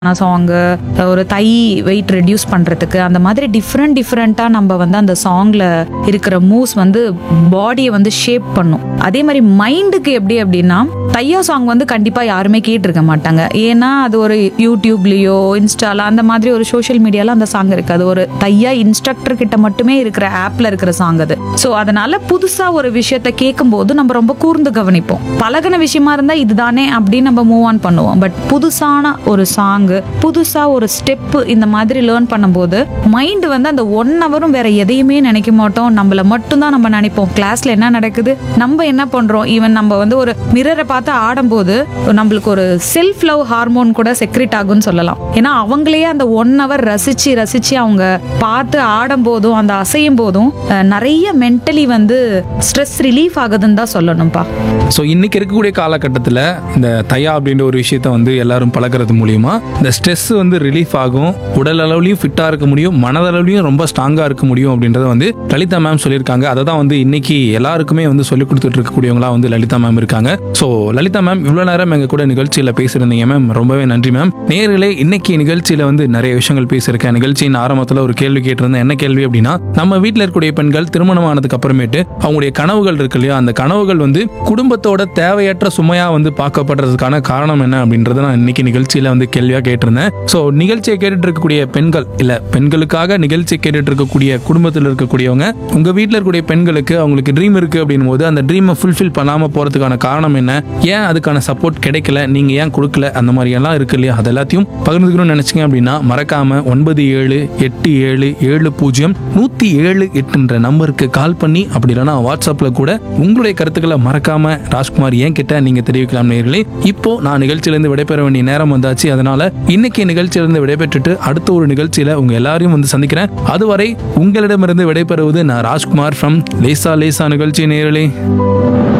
song ஒரு தை weight reduce பண்ணுறதுக்கு அந்த மாதிரி டிஃப்ரெண்ட் டிஃப்ரெண்ட்டாக நம்ம வந்து அந்த சாங்கில் இருக்கிற மூவ்ஸ் வந்து பாடியை வந்து ஷேப் பண்ணும் அதே மாதிரி மைண்டுக்கு எப்படி அப்படின்னா தையா சாங் வந்து கண்டிப்பாக யாருமே கேட்டிருக்க மாட்டாங்க ஏன்னா அது ஒரு யூடியூப்லேயோ இன்ஸ்டால அந்த மாதிரி ஒரு சோஷியல் மீடியால அந்த சாங் இருக்காது ஒரு தையா இன்ஸ்ட்ரக்டர் கிட்ட மட்டுமே இருக்கிற ஆப்ல இருக்கிற சாங் அது ஸோ அதனால புதுசா ஒரு விஷயத்த கேட்கும்போது நம்ம ரொம்ப கூர்ந்து கவனிப்போம் பழகின விஷயமா இருந்தா இதுதானே அப்படின்னு நம்ம மூவ் ஆன் பண்ணுவோம் பட் புதுசான ஒரு சாங் புதுசா ஒரு ஸ்டெப் இந்த மாதிரி லேர்ன் பண்ணும்போது மைண்ட் வந்து அந்த ஒன் ஹவரும் வேற எதையுமே நினைக்க மாட்டோம் நம்மள மட்டும்தான் நம்ம நினைப்போம் கிளாஸ்ல என்ன நடக்குது நம்ம என்ன பண்றோம் ஈவன் நம்ம வந்து ஒரு மிரரை பார்த்து ஆடும்போது நம்மளுக்கு ஒரு செல்ஃப் லவ் ஹார்மோன் கூட செக்ரெட் ஆகும்னு சொல்லலாம் ஏன்னா அவங்களையே அந்த ஒன் ஹவர் ரசிச்சு ரசிச்சு அவங்க பார்த்து ஆடும் போதும் அந்த அசையும் போதும் அஹ், நிறைய மென்டலி வந்து ஸ்ட்ரெஸ் ரிலீஃப் ஆகுதுன்னு தான் சொல்லணும்ப்பா ஸோ இன்னைக்கு இருக்கக்கூடிய காலகட்டத்தில் இந்த தையா அப்படின்ற ஒரு விஷயத்த வந்து எல்லாரும் பழகிறது மூலியமா இந்த ஸ்ட்ரெஸ் வந்து ரிலீஃப் ஆகும் உடல் அளவுலையும் ஃபிட்டாக இருக்க முடியும் மனதளவுலையும் ரொம்ப ஸ்ட்ராங்காக இருக்க முடியும் அப்படின்றத வந்து லலிதா மேம் சொல்லியிருக்காங்க அதை தான் வந்து இன்னைக்கு எல்லாருக்குமே வந்து சொல்லிக் கொடுத்துட்டு இருக்கக்கூடியவங்களா வந்து லலிதா மேம் இருக்காங்க ஸோ லலிதா மேம் இவ்வளோ நேரம் எங்க கூட நிகழ்ச்சியில் பேசியிருந்தீங்க மேம் ரொம்பவே நன்றி மேம் நேர்களே இன்னைக்கு நிகழ்ச்சியில் வந்து நிறைய விஷயங்கள் பேசியிருக்கேன் நிகழ்ச்சியின் ஆரம்பத்தில் ஒரு கேள்வி கேட்டிருந்தேன் என்ன கேள்வி அப்படின்னா நம்ம வீட்டில் இருக்கக்கூடிய பெண்கள் திருமணம் ஆனதுக்கு அப்புறமேட்டு அவங்களுடைய கனவுகள் இருக்கு இல்லையா அந்த கனவுகள் வந்து குடும்பத்தோட தேவையற்ற சுமையா வந்து பார்க்கப்படுறதுக்கான காரணம் என்ன அப்படின்றத நான் இன்னைக்கு நிகழ்ச்சியில வந்து கேள்வியா கேட்டிருந்தேன் ஸோ நிகழ்ச்சியை கேட்டுட்டு இருக்கக்கூடிய பெண்கள் இல்ல பெண்களுக்காக நிகழ்ச்சி கேட்டுட்டு இருக்கக்கூடிய குடும்பத்தில் இருக்கக்கூடியவங்க உங்க வீட்டில் இருக்கக்கூடிய பெண்களுக்கு அவங்களுக்கு ட்ரீம் இருக்கு அப்படின் போது அந்த ட்ரீமை ஃபுல்ஃபில் பண்ணாம போறதுக்கான காரணம் என்ன ஏன் அதுக்கான சப்போர்ட் கிடைக்கல நீங்க ஏன் கொடுக்கல அந்த மாதிரி எல்லாம் இருக்கு இல்லையா அது எல்லாத்தையும் பகிர்ந்துக்கணும்னு நினைச்சீங்க அப்படின்னா மறக்காம ஒன்பது ஏழு எட்டு ஏழு ஏழு பூஜ்ஜியம் நூத்தி ஏழு எட்டுன்ற நம்பருக்கு கால் பண்ணி அப்படி இல்லைன்னா வாட்ஸ்அப்ல கூட உங்களுடைய கருத்துக்களை மறக்காம ராஜ்குமார் ஏன் கிட்ட நீங்க தெரிவிக்கலாம் நேர்களே இப்போ நான் நிகழ்ச்சியிலிருந்து விடைபெற வேண்டிய நேரம் வந்தாச்சு அதனால இன்னைக்கு நிகழ்ச்சியிலிருந்து விடைபெற்றுட்டு அடுத்த ஒரு நிகழ்ச்சியில உங்க எல்லாரையும் வந்து சந்திக்கிறேன் அதுவரை உங்களிடமிருந்து விடைபெறுவது நான் ராஜ்குமார் ஃப்ரம் லேசா லேசா நிகழ்ச்சி நேரலே